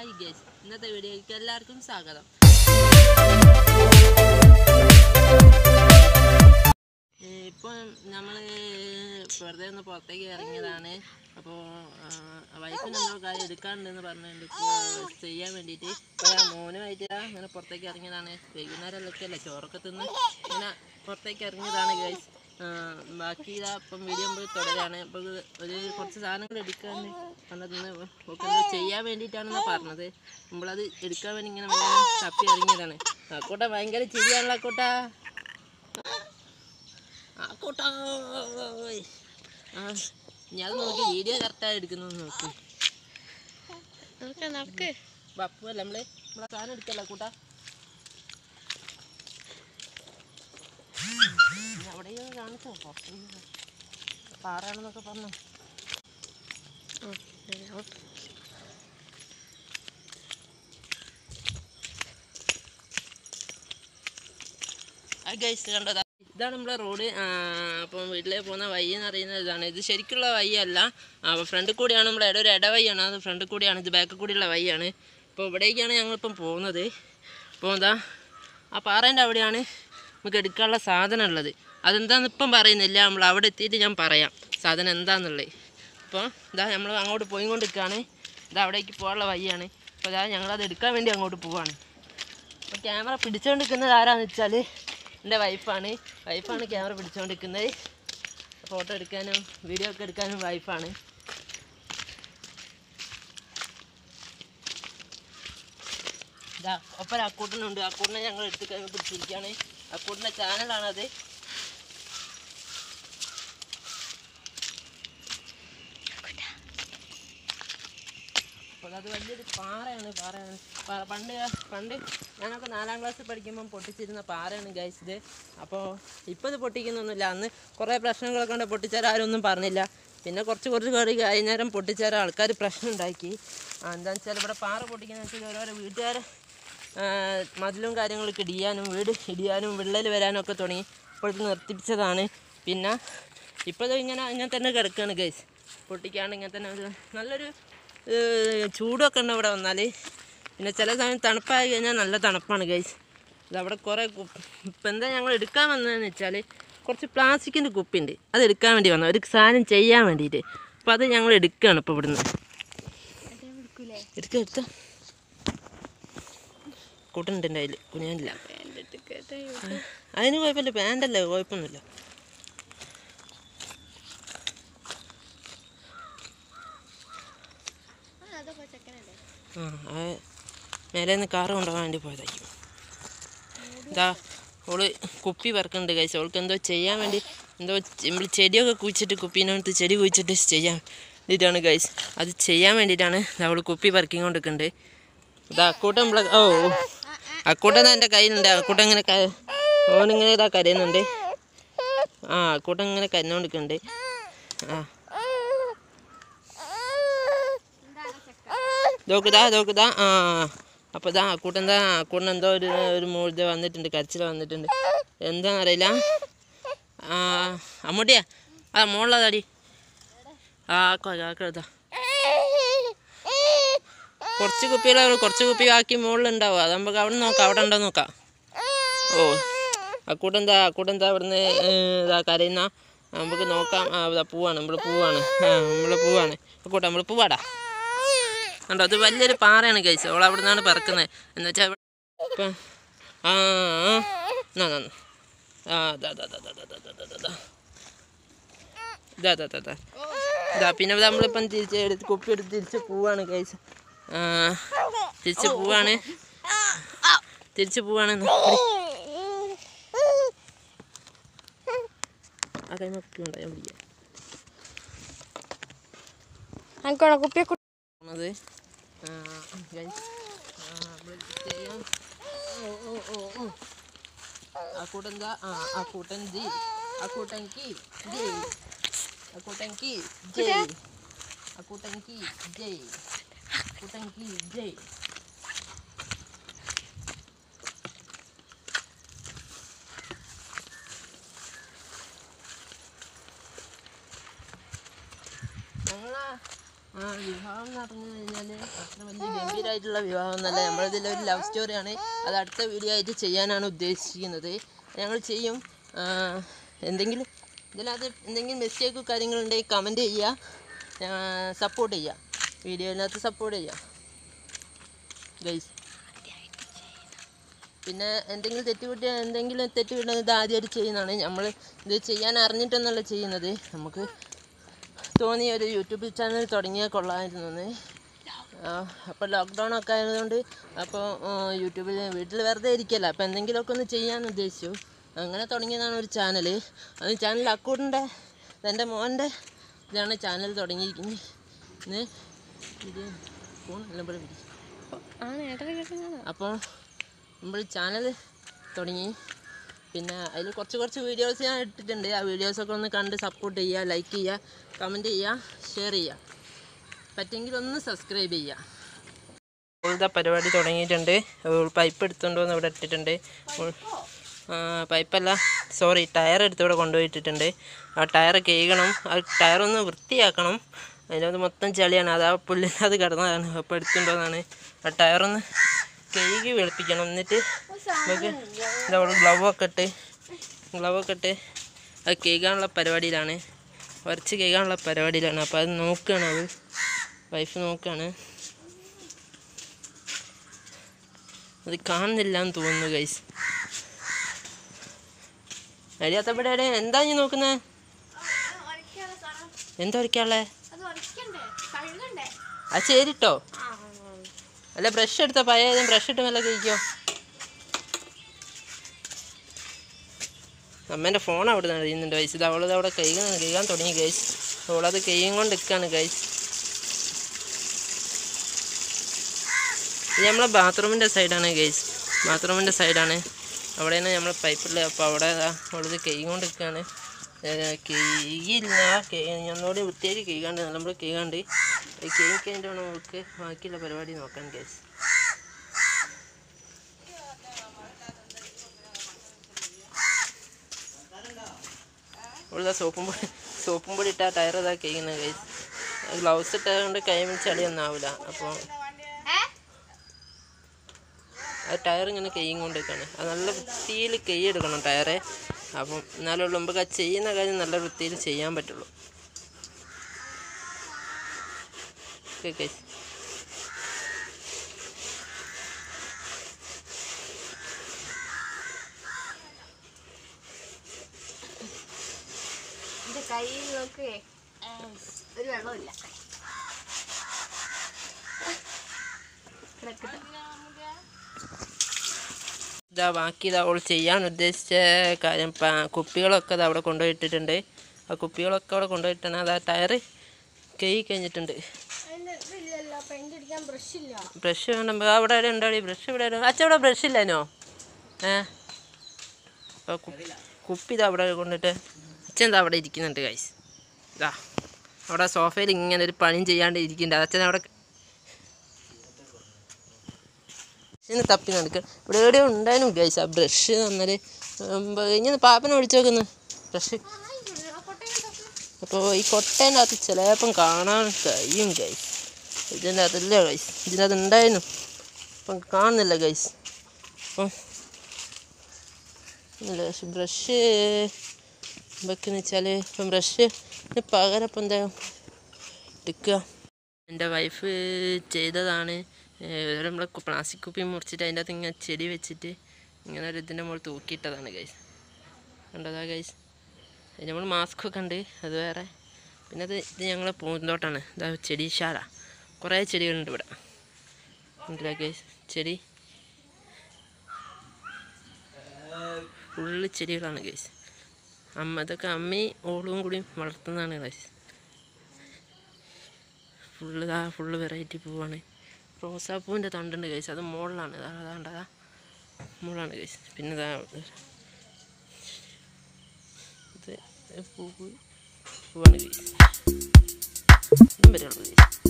Hi guys ഇന്നത്തെ വീഡിയോയ്ക്ക് എല്ലാവർക്കും സ്വാഗതം ഇപ്പം നമ്മൾ വെറുതെ ഒന്ന് പുറത്തേക്ക് ഇറങ്ങിയതാണ് അപ്പോൾ വൈഫിന് എന്തോ കാര്യം എടുക്കാനുണ്ടെന്ന് പറഞ്ഞിട്ടുണ്ട് ഇപ്പൊ ചെയ്യാൻ വേണ്ടിയിട്ട് ഇപ്പോൾ ഞാൻ മോനുമായിട്ട് ദാ ഇങ്ങനെ പുറത്തേക്ക് ഇറങ്ങിയതാണ് വൈകുന്നേരമൊക്കെ അല്ലേ ചോറൊക്കെ തിന്ന് ഇങ്ങനെ പുറത്തേക്ക് ഇറങ്ങിയതാണ് ഗൈസ് ബാക്കി ഇതാ ഇപ്പം വീഡിയോ നമ്മൾ തുടരാണ് അപ്പോൾ ഒരു കുറച്ച് സാധനങ്ങൾ എടുക്കാൻ കണ്ടെന്ന് ഒക്കെ എന്തോ ചെയ്യാൻ വേണ്ടിയിട്ടാണെന്ന് പറഞ്ഞത് നമ്മളത് എടുക്കാൻ വേണ്ടി ഇങ്ങനെ മെല്ലെ തപ്പി ഇറങ്ങിയതാണ് ആക്കോട്ട ഭയങ്കര ചിരിയാണല്ലോ ആക്കോട്ടാ ആക്കോട്ടാ ആ ഞാൻ നോക്കി വീഡിയോ കറക്റ്റായി എടുക്കുന്നു നോക്കി നമുക്ക് നമുക്ക് പപ്പു അല്ല നമ്മള് നമ്മളെ സാധനം എടുക്കല്ല കൂട്ടാ അവിടെയോ കാണിച്ചോ പുറത്തുനിന്ന് പാറാണെന്നൊക്കെ പറഞ്ഞു ഗൈസ് കണ്ടതാ ഇതാണ് നമ്മളെ റോഡ് അപ്പം വീട്ടിലേക്ക് പോകുന്ന വഴി എന്ന് പറയുന്നത് ഇതാണ് ഇത് ശരിക്കുള്ള വഴിയല്ല അപ്പോൾ ഫ്രണ്ടിൽ കൂടിയാണ് നമ്മുടെ ഇട ഒരു ഇടവഴിയാണ് അത് ഫ്രണ്ടിൽ കൂടിയാണ് ഇത് ബാക്കിൽ കൂടിയുള്ള വഴിയാണ് അപ്പോൾ ഇവിടേക്കാണ് ഞങ്ങളിപ്പം പോകുന്നത് അപ്പോൾ എന്താ ആ പാറേൻ്റെ അവിടെയാണ് നമുക്ക് എടുക്കാനുള്ള സാധനം ഉള്ളത് അതെന്താന്ന് ഇപ്പം പറയുന്നില്ല നമ്മൾ അവിടെ എത്തിയിട്ട് ഞാൻ പറയാം സാധനം എന്താണെന്നുള്ളത് അപ്പോൾ ഇതാ നമ്മൾ അങ്ങോട്ട് പോയിക്കൊണ്ട് നിൽക്കുകയാണ് ഇതാ അവിടേക്ക് പോകാനുള്ള വഴിയാണ് അപ്പോൾ ഇതാ ഞങ്ങളത് എടുക്കാൻ വേണ്ടി അങ്ങോട്ട് പോവാണ് അപ്പോൾ ക്യാമറ പിടിച്ചുകൊണ്ടിരിക്കുന്നത് ആരാന്ന് വെച്ചാൽ എൻ്റെ വൈഫാണ് വൈഫാണ് ക്യാമറ പിടിച്ചുകൊണ്ടിരിക്കുന്നത് ഫോട്ടോ എടുക്കാനും വീഡിയോ ഒക്കെ എടുക്കാനും വൈഫാണ് ഇതാ ഒപ്പം അക്കൂട്ടനുണ്ട് അക്കൂട്ടനെ ഞങ്ങൾ എടുത്ത് കൈ പിടിച്ചിരിക്കുകയാണ് അക്കൂട്ടൻ്റെ ചാനലാണത് അപ്പോൾ അത് വലിയൊരു പാറയാണ് പാറയാണ് പാ- പണ്ട് പണ്ട് ഞാനൊക്കെ നാലാം ക്ലാസ്സിൽ പഠിക്കുമ്പം പൊട്ടിച്ചിരുന്ന പാറയാണ് ഗൈസ് ഇത് അപ്പോൾ ഇപ്പോൾ ഇത് പൊട്ടിക്കുന്നൊന്നുമില്ല അന്ന് കുറേ പ്രശ്നങ്ങളൊക്കെ കൊണ്ട് പൊട്ടിച്ചാൽ ആരും ഒന്നും പറഞ്ഞില്ല പിന്നെ കുറച്ച് കുറച്ച് കടി കഴിഞ്ഞേരം പൊട്ടിച്ചാൽ ആൾക്കാർ പ്രശ്നം ഉണ്ടാക്കി ആ, എന്താണെന്ന് വെച്ചാൽ ഇവിടെ പാറ പൊട്ടിക്കുന്ന വെച്ചാൽ ഓരോരോ വീട്ടുകാർ മതിലും കാര്യങ്ങളൊക്കെ ഇടിയാനും വീട് ഇടിയാനും വിള്ളൽ വരാനും ഒക്കെ തുടങ്ങി അപ്പോൾ ഇത് നിർത്തിപ്പിച്ചതാണ് പിന്നെ ഇപ്പോൾ ഇത് ഇങ്ങനെ ഇങ്ങനെ തന്നെ കിടക്കുകയാണ് ഗൈസ് പൊട്ടിക്കാണ്ട് ഇങ്ങനെ തന്നെ ഒരു നല്ലൊരു ഏഹ്, ചൂടൊക്കെ ഉണ്ട് ഇവിടെ വന്നാൽ പിന്നെ ചില സമയം തണുപ്പായി കഴിഞ്ഞാൽ നല്ല തണുപ്പാണ് ഗൈസ് ഇതവിടെ കുറേ ഇപ്പം എന്താ ഞങ്ങൾ എടുക്കാൻ വന്നതെന്ന് വെച്ചാൽ കുറച്ച് പ്ലാസ്റ്റിക്കിൻ്റെ കുപ്പിയുണ്ട് അത് എടുക്കാൻ വേണ്ടി വന്നത് ഒരു സാധനം ചെയ്യാൻ വേണ്ടിയിട്ട് അപ്പോൾ അത് ഞങ്ങൾ എടുക്കുകയാണ് ഇപ്പോൾ ഇവിടുന്ന് എടുക്ക എടുത്ത കൂട്ടുന്നുണ്ട് എൻ്റെ കയ്യിൽ കുഞ്ഞാനില്ല അതിന് കുഴപ്പമില്ല പാൻ്റല്ലേ കുഴപ്പമൊന്നുമില്ല അതൊക്കെ ചെക്കനല്ലേ ആ അത് മേലെ നിന്ന് കാറ് കൊണ്ടുപോകാൻ വേണ്ടി പോയതായിരിക്കും ഇതാ ഓള് കുപ്പി പറക്കുന്നുണ്ട് കഴിച്ചു അവൾക്ക് എന്തോ ചെയ്യാൻ വേണ്ടി എന്തോ നമ്മൾ ചെടിയൊക്കെ കുഴിച്ചിട്ട് കുപ്പീനടുത്ത് ചെടി കുഴിച്ചിട്ട് ചെയ്യാൻ വേണ്ടിയിട്ടാണ് ഗൈസ് അത് ചെയ്യാൻ വേണ്ടിയിട്ടാണ് അവൾ കുപ്പി പറക്കിക്കൊണ്ടിരിക്കുന്നുണ്ട് ഇതാ അക്കൂട്ടൻ നമ്മളെ ഓ അക്കൂട്ടൻ എൻ്റെ കയ്യിലുണ്ട് അക്കൂട്ടൻ ഇങ്ങനെ ക ഓനിങ്ങനെ ഇതാ കരയുന്നുണ്ട് ആ അക്കൂട്ടൻ ഇങ്ങനെ കരഞ്ഞുകൊണ്ടിരിക്കുന്നുണ്ട് ആ നോക്കുതാ നോക്കുതാ ആ അപ്പോൾ ഇതാ അക്കൂട്ടൻ എന്താ അക്കൂട്ടൻ എന്തോ ഒരു ഒരു മൂഴുത വന്നിട്ടുണ്ട് കരച്ചിൽ വന്നിട്ടുണ്ട് എന്താണെന്ന് അറിയില്ല ആ അമ്മൂട്ടിയാ ആ മോളിലതാടി ആ കാക്കതാ കുറച്ച് കുപ്പികൾ കുറച്ച് കുപ്പി ബാക്കി മുകളിലുണ്ടാവും അത് നമുക്ക് അവിടെ നോക്കാം അവിടെ ഉണ്ടോ നോക്കാം ഓ അക്കൂട്ടൻ എന്താ അക്കൂട്ടൻ എന്താ അവിടുന്ന് ഇതാ കരയുന്ന നമുക്ക് നോക്കാം ആ ഇതാ പൂവാണ് നമ്മൾ പൂവാണ് ആ നമ്മൾ പൂവാണ് അക്കൂട്ടൻ നമ്മൾ പൂവാടാ കണ്ടോ അത് വലിയൊരു പാറയാണ് കഴിച്ചത് അവൾ അവിടെ നിന്നാണ് പറക്കുന്നത് എന്ന് വെച്ചാൽ ഇപ്പം ആ ആ എന്നാ എന്നാ, എന്നാ. ആ ദാ ദാ ദാ ദാ ദാ ദാ ദാ ദാ ദാ. ഇതാ ദാ ദാ ദാ ഇതാ പിന്നെ നമ്മളിപ്പം തിരിച്ച് എടുത്ത് കുപ്പി എടുത്ത് തിരിച്ച് പോവാണ് കഴിച്ച തിരിച്ച് പോവാണ് തിരിച്ച് പോവാണ് എന്നാ. എടി. ആ കൈ നോക്കി ഉണ്ടായാൽ പിടിക്കാം എനിക്കോടെ കുപ്പിയെ പോണത് ഗൈസ് ചെയ്യാൻ ഓ ഓ ഓ ഓ ആ കൂട്ടൻ ദാ ആ ആ കൂട്ടൻ ജി ആ കൂട്ടൻ കി ജയ് ആ കൂട്ടൻ കി ജയ് ആ കൂട്ടൻ കി ജയ് കൂട്ടൻ കി ജയ് ഞങ്ങളാ ആ വിവാഹം എന്ന് പറഞ്ഞു കഴിഞ്ഞാൽ അത്ര വലിയ ഗംഭീരമായിട്ടുള്ള വിവാഹം എന്നല്ല നമ്മളിതിൽ ഒരു ലവ് സ്റ്റോറിയാണ് അത് അടുത്ത വീഡിയോ ആയിട്ട് ചെയ്യാനാണ് ഉദ്ദേശിക്കുന്നത് ഞങ്ങൾ ചെയ്യും ആ, എന്തെങ്കിലും ഇതിനകത്ത് എന്തെങ്കിലും മിസ്റ്റേക്കോ കാര്യങ്ങളുണ്ടെങ്കിൽ കമൻറ്റ് ചെയ്യുക സപ്പോർട്ട് ചെയ്യുക വീഡിയോയിനകത്ത് സപ്പോർട്ട് ചെയ്യുക ഗൈസ് പിന്നെ എന്തെങ്കിലും തെറ്റുകുട്ടി എന്തെങ്കിലും തെറ്റുകുട്ടി ഇത് ആദ്യമായിട്ട് ചെയ്യുന്നതാണ് നമ്മൾ ഇത് ചെയ്യാൻ അറിഞ്ഞിട്ടൊന്നല്ല ചെയ്യുന്നത് നമുക്ക് തോന്നിയ ഒരു യൂട്യൂബ് ചാനൽ തുടങ്ങിയാൽ കൊള്ളാമായിരുന്നു അപ്പോൾ ലോക്ക്ഡൗൺ ഒക്കെ ആയതുകൊണ്ട് അപ്പോൾ യൂട്യൂബിൽ വീട്ടിൽ വെറുതെ ഇരിക്കല്ല അപ്പോൾ എന്തെങ്കിലുമൊക്കെ ഒന്ന് ചെയ്യാൻ ഉദ്ദേശിച്ചു അങ്ങനെ തുടങ്ങിയതാണ് ഒരു ചാനൽ അത് ചാനൽ അക്കൂട്ടിൻ്റെ എൻ്റെ മോൻ്റെ ഇതാണ് ചാനൽ തുടങ്ങിയിരിക്കുന്നത് ഇന്ന് ഇത് ഫോൺ എല്ലാം ഇവിടെ പിടി ആണ് ഏട്ടനെ കേട്ടതാണ് അപ്പോൾ നമ്മൾ ചാനൽ തുടങ്ങി പിന്നെ അതിൽ കുറച്ച് കുറച്ച് വീഡിയോസ് ഞാൻ ഇട്ടിട്ടുണ്ട് ആ വീഡിയോസൊക്കെ ഒന്ന് കണ്ട് സപ്പോർട്ട് ചെയ്യുക ലൈക്ക് ചെയ്യുക കമൻറ്റ് ചെയ്യുക ഷെയർ ചെയ്യുക പറ്റുമെങ്കിൽ ഒന്ന് സബ്സ്ക്രൈബ് ചെയ്യുക ഇപ്പോഴത്തെ പരിപാടി തുടങ്ങിയിട്ടുണ്ട് പൈപ്പ് എടുത്തുകൊണ്ട് വന്ന് ഇവിടെ ഇട്ടിട്ടുണ്ട് ഉൾ- ആ, പൈപ്പല്ല സോറി ടയർ എടുത്ത് ഇവിടെ കൊണ്ടുപോയിട്ടിട്ടുണ്ട് ആ ടയർ കേൾക്കണം ആ ടയറൊന്ന് വൃത്തിയാക്കണം അതിനകത്ത് മൊത്തം ചളിയാണ് അത് ആ പുല്ലിനകത്ത് കിടന്നതാണ് അപ്പോൾ എടുത്തുകൊണ്ടുവന്നാണ് ആ ടയറൊന്ന് കഴുകി വെളുപ്പിക്കണം എന്നിട്ട് നമുക്ക് ഇതവിടെ ഗ്ലൗ ഒക്കെ ഇട്ട് ഗ്ലൗ ഒക്കെ ഇട്ട് അത് കേൾക്കാനുള്ള പരിപാടിയിലാണ് വരച്ച് കേൾക്കാനുള്ള പരിപാടിയിലാണ് അപ്പോൾ അത് നോക്കുകയാണ് അത് വൈഫ് നോക്കുകയാണ് അത് കാണുന്നില്ല എന്ന് തോന്നുന്നു ഗൈസ് അരിയാത്തവിടെ എന്താ നീ നോക്കുന്നത് എന്താ വരയ്ക്കാനുള്ളേ അത് ഉടക്കണ്ടേ കഴുകണ്ടേ അത് ശരിട്ടോ അല്ല ബ്രഷ് എടുത്തോ പഴയ ബ്രഷ് ഇട്ട് മെല്ലെ കഴിക്കോ അമ്മേൻ്റെ ഫോൺ അവിടെ നിന്ന് അറിയുന്നുണ്ട് ഗൈസ് ഇത് അവളത് അവിടെ കഴുകാൻ കഴുകാൻ തുടങ്ങി ഗൈസ് അവളത് കൈയും കൊണ്ട് നിൽക്കുകയാണ് ഗൈസ് ഇത് നമ്മളെ ബാത്റൂമിൻ്റെ സൈഡാണ് ഗൈസ് ബാത്റൂമിൻ്റെ സൈഡാണ് അവിടെയാണ് നമ്മൾ പൈപ്പുള്ളത് അപ്പോൾ അവിടെ ദാ അവളത് കൈ കൊണ്ട് നിൽക്കുകയാണ് കെയ്യില്ല ഒന്നുകൂടി വൃത്തിയായിട്ട് കെയ്യാണ്ട് നല്ലപോലെ കെയ്യാണ്ട് കെയ്ക്ക് കഴിഞ്ഞിട്ട് വേണം നമുക്ക് ബാക്കിയുള്ള പരിപാടി നോക്കാൻ ഗൈസ് ഇവിടെ സോപ്പും പൊടി സോപ്പും പൊടി ഇട്ടാൽ ടയർ ഇതാ കഴിയുന്നത് ഗൈസ് ഗ്ലൗസ് ഇട്ടതുകൊണ്ട് കൈ ചളിയൊന്നും ആവില്ല അപ്പോൾ ആ ടയർ ഇങ്ങനെ കൈയും കൊണ്ട് നിൽക്കുകയാണ് അത് നല്ല വൃത്തിയിൽ കൈ എടുക്കണം ടയറെ അപ്പം എന്നാലേ ഉള്ളൂ നമുക്ക് ആ ചെയ്യുന്ന കാര്യം നല്ല വൃത്തിയിൽ ചെയ്യാൻ പറ്റുള്ളൂ ഓക്കെ ഗൈസ് എന്റെ കയ്യിൽ നോക്കേ ഒരു വെള്ളമില്ല കിടക്കട്ടെ ഇതാ ബാക്കി ഇതാ അവൾ ചെയ്യാൻ ഉദ്ദേശിച്ച കാര്യം പ- കുപ്പികളൊക്കെ ഇത് അവിടെ കൊണ്ടുപോയിട്ടിട്ടുണ്ട് ആ കുപ്പികളൊക്കെ അവിടെ കൊണ്ടുപോയിട്ടാണ് അത് ആ ടയർ കൈ കഴിഞ്ഞിട്ടുണ്ട് അതിന്റെ ഇതില്ലല്ലോ പെയിന്റ് അടിക്കാൻ ബ്രഷ് ഇല്ല ബ്രഷ് വേണ്ട അവിടെ എവിടെ ഉണ്ടാടി ബ്രഷ് ഇവിടെ എവിടെ- അച്ഛൻ ഇവിടെ ബ്രഷ് ഇല്ലേനോ ഏ അപ്പോൾ കുപ്പി ഇതാ അവിടെ കൊണ്ടിട്ട് അച്ഛൻ ഇതാ അവിടെ ഇരിക്കുന്നുണ്ട് ഗൈസ് ഇതാ അവിടെ സോഫയിൽ ഇങ്ങനെ ഒരു പണിയും ചെയ്യാണ്ട് ഇരിക്കുന്നുണ്ട് അച്ഛൻ അവിടെ ഇന്ന് തപ്പി നടക്കുക ഇവിടെ എവിടെയോ ഉണ്ടായിരുന്നു ഗൈസ് ആ ബ്രഷ് തന്നാൽ ഇങ്ങനെ പാപ്പനെ വിളിച്ചു നോക്കുന്നു ബ്രഷ് അപ്പോൾ ഈ കൊട്ടേൻ്റെ അകത്ത് ചിലപ്പം കാണാൻ കഴിയും ഗൈസ് ഇതിൻ്റെ അകത്തില്ല ഗൈസ് ഇതിൻ്റെ അകത്ത് ഉണ്ടായിരുന്നു അപ്പം കാണുന്നില്ല ഗൈസ് അപ്പം ഇല്ല പക്ഷെ ബ്രഷ് വെക്കുന്ന വെച്ചാൽ ഇപ്പം ബ്രഷ് പകരം ഇപ്പം എന്താ എടുക്കുക എൻ്റെ വൈഫ് ചെയ്തതാണ് നമ്മൾ പ്ലാസ്റ്റിക് കുപ്പി മുറിച്ചിട്ട് അതിൻ്റെ അകത്ത് ഇങ്ങനെ ചെടി വെച്ചിട്ട് ഇങ്ങനെ ഒരു ഇതിൻ്റെ മുകളിൽ തൂക്കിയിട്ടതാണ് ഗൈസ് കണ്ടതാ ഗൈസ് അതിന് നമ്മൾ മാസ്ക് ഒക്കെ ഉണ്ട് അത് വേറെ പിന്നെ അത് ഇത് ഞങ്ങളെ പൂന്തോട്ടാണ് ഇതാ ചെടിശാല കുറേ ചെടികളുണ്ട് ഇവിടെ ഉണ്ടല്ലേ ഗൈസ് ചെടി ഫുള്ള് ചെടികളാണ് ഗൈസ് അമ്മ ഇതൊക്കെ അമ്മയും ഓളും കൂടി വളർത്തുന്നതാണ് ഗൈസ് ഫുള്ള് ഇതാ ഫുള്ള് വെറൈറ്റി പൂവാണ് റോസാപ്പൂവിൻ്റെ തണ്ടുണ്ട് ഗൈസ് അത് മുകളിലാണ് അതാ അതാണ്ടതാ മുകളിലാണ് ഗൈസ് പിന്നെ ഇതാ ഇത് പൂവ് പൂവാണ് ഗൈസ് ഇതും വരെയുള്ളൂ ഗൈസ്